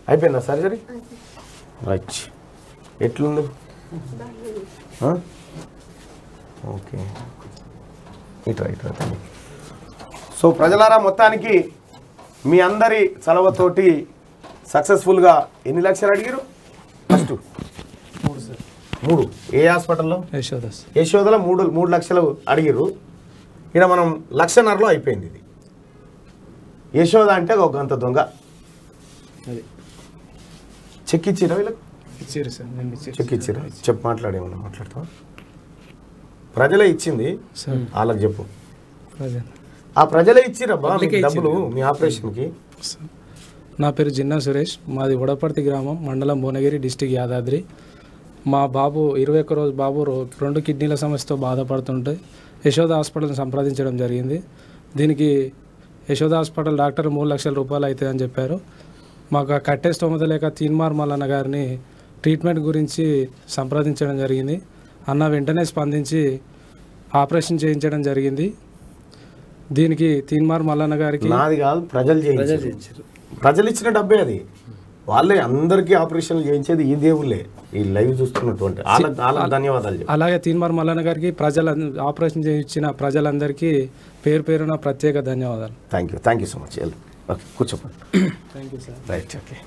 అయిపోయిందా surgery right ఎట్లుంది ఆ? ఓకే ఇట్రా ఇట్రా తల్లి. సో ప్రజలారా మొత్తానికి మీ అందరి చలవతోటి సక్సెస్ఫుల్గా ఎన్ని లక్షలు అడిగారు ఫస్ట్ మూడు ఏ హాస్పిటల్లో యశోదాస్ యశోదలో మూడు మూడు లక్షలు అడిగిర్రు ఇక్కడ మనం లక్షన్నరలో అయిపోయింది ఇది యశోద అంటే ఒక అంత దొంగ అది చెక్ ఇచ్చిరా వీళ్ళకి ఇచ్చారు సార్ నేను ఇచ్చారు చెక్ ఇచ్చిరా చెప్పు మాట్లాడేమన్నా మాట్లాడతావా ప్రజలే ఇచ్చింది సార్ వాళ్ళకి చెప్పు ప్రజెంట్ ఆ ప్రజలే ఇచ్చిరబ్బా మీకు పబ్లికే డబ్బులు మీ ఆపరేషన్కి నా పేరు జిన్నా సురేష్ మాది ఉడపర్తి గ్రామం మండలం భువనగిరి డిస్టిక్ యాదాద్రి మా బాబు ఇరవై ఒక్క రోజు బాబు రో- రెండు కిడ్నీల సమస్యతో బాధపడుతుంటే యశోద హాస్పిటల్ని సంప్రదించడం జరిగింది దీనికి యశోద హాస్పిటల్ డాక్టర్ మూడు లక్షల రూపాయలు అవుతాయని చెప్పారు మాకు ఆ కట్టే స్తోమత లేక తీన్మార్ మల్లన్న గారిని ట్రీట్మెంట్ గురించి సంప్రదించడం జరిగింది అన్న వెంటనే స్పందించి ఆపరేషన్ చేయించడం జరిగింది దీనికి తీన్మార్ మల్లన్న గారికి నాది కాదు ప్రజలు చేయించారు ప్రజలు ఇచ్చిన డబ్బే అది వాళ్ళే అందరికీ ఆపరేషన్లు చేయించేది ఈ దేవుళ్ళే ఈ లైవ్ చూస్తున్నటువంటి వాళ్ళకి వాళ్ళకి ధన్యవాదాలు చెప్పు. అలాగే తీన్మార్ మల్లన్న గారికి ప్రజల ఆపరేషన్ చేయించిన ప్రజలందరికీ పేరు పేరున ప్రత్యేక ధన్యవాదాలు thank you thank you so much వెళ్ళు ఓకే కూర్చోపండి thank you sir right okay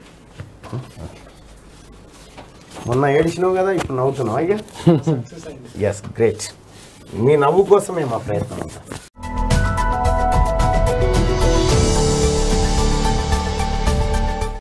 మొన్న ఏడిచినావు కదా ఇప్పుడు నవ్వుతున్నావు అయ్యా ఎస్ గ్రేట్ మీ నవ్వు కోసమే మా ప్రయత్నం అంతా